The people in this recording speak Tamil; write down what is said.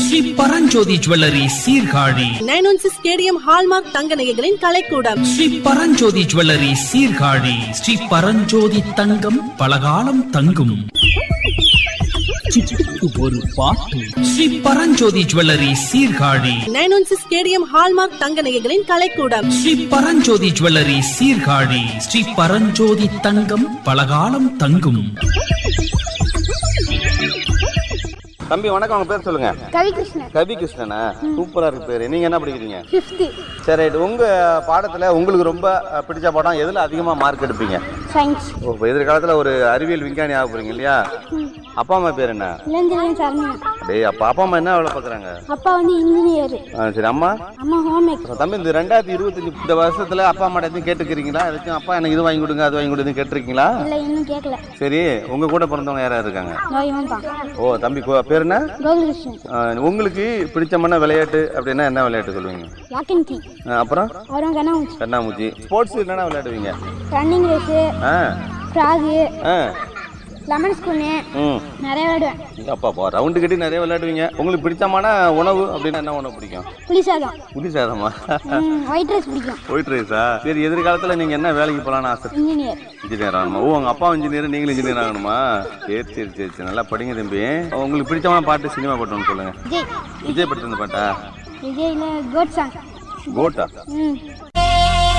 Sri Paranjothi jewellery Sirkazhi nine one six KDM hallmark தங்க நகைகளின் கலைக்கூடம் ஸ்ரீ பரஞ்சோதி ஜுவல்லரி சீர்காழி ஸ்ரீ பரஞ்சோதி தங்கம் பலகாலம் தங்கும் சிட்டுக்கு ஒரு பாட்டு Sri Paranjothi jewellery Sirkazhi nine one six KDM hallmark தங்க நகைகளின் கலைக்கூடம் ஸ்ரீ பரஞ்சோதி ஜுவல்லரி சீர்காழி ஸ்ரீ பரஞ்சோதி தங்கம் பலகாலம் தங்கும் தம்பி வணக்கம் உங்க பேர் சொல்லுங்க கவிகிருஷ்ணன் கவி கிருஷ்ணனா சூப்பரா இருக்கு பேரு நீங்க என்ன படிக்கிறீங்க ஃபிஃப்த்து சரி ரைட் உங்க பாடத்துல உங்களுக்கு ரொம்ப அஹ், பிடிச்ச பாடம் எதுல அதிகமா மார்க் எடுப்பீங்க சயின்ஸ் ஓ இப்போ எதிர்காலத்துல ஒரு அறிவியல் விஞ்ஞானி ஆக போறீங்க இல்லையா அப்பா அம்மா பேர் என்ன இளஞ்செழியன் சரண்யா டேய் அப்பா அப்பா அம்மா என்ன வேலை பார்க்குறாங்க அப்பா வந்து இன்ஜினியர் சரி அம்மா அம்மா ஹோம் மேக்கர் தம்பி இந்த ரெண்டாயிரத்தி இருபத்தஞ்சு இந்த வருஷத்துல அப்பா அம்மா எதுவும் கேட்டுக்கிறீங்களா எதாச்சும் அப்பா எனக்கு இது வாங்கி கொடுங்க அது வாங்கி கொடுங்க கேட்டிருக்கீங்களா இல்லை இன்னும் கேட்கல சரி உங்க கூட பிறந்தவங்க யாரா இருக்காங்க இவன் தான் ஓ தம்பி கோ- பேர் என்ன கோகுலகிருஷ்ணன் அஹ், உங்களுக்கு பிடிச்சமான விளையாட்டு அப்படின்னா என்ன விளையாட்டு சொல்லுவீங்க லாக் அண்ட் கீ அஹ், அப்புறம் அவரும் கண்ணாமூச்சி கண்ணாமூச்சி ஸ்போர்ட்ஸ் என்னென்ன விளையாடுவீங்க ரன்னிங் ரேஸு ஆ ஃப்ராகு ஆ லெமன் ஸ்பூனு ம் நிறைய விளையாடுவேன் அப்பா ரவுண்டு கட்டி நிறைய விளையாடுவீங்க உங்களுக்கு பிடிச்சமான உணவு அப்படின்னா என்ன உணவு பிடிக்கும் புளி சாதம் புளி சாதமா ஒயிட் ரைஸ் பிடிக்கும் ஒயிட் ரைஸா சரி எதிர்காலத்தில் நீங்கள் என்ன வேலைக்கு போகலான்னு ஆசை இன்ஜினியர் இன்ஜினியர் ஆகணுமா ஓ உங்கள் அப்பா இன்ஜினியர் நீங்களும் இன்ஜினியர் ஆகணுமா சரி சரி சரி சரி நல்லா படிங்க தம்பி உங்களுக்கு பிடிச்சமான பாட்டு சினிமா பாட்டு ஒன்று சொல்லுங்கள் விஜய் விஜய் படத்துல இந்த பாட்டா விஜயில் கோட் சாங் கோட்டா ம்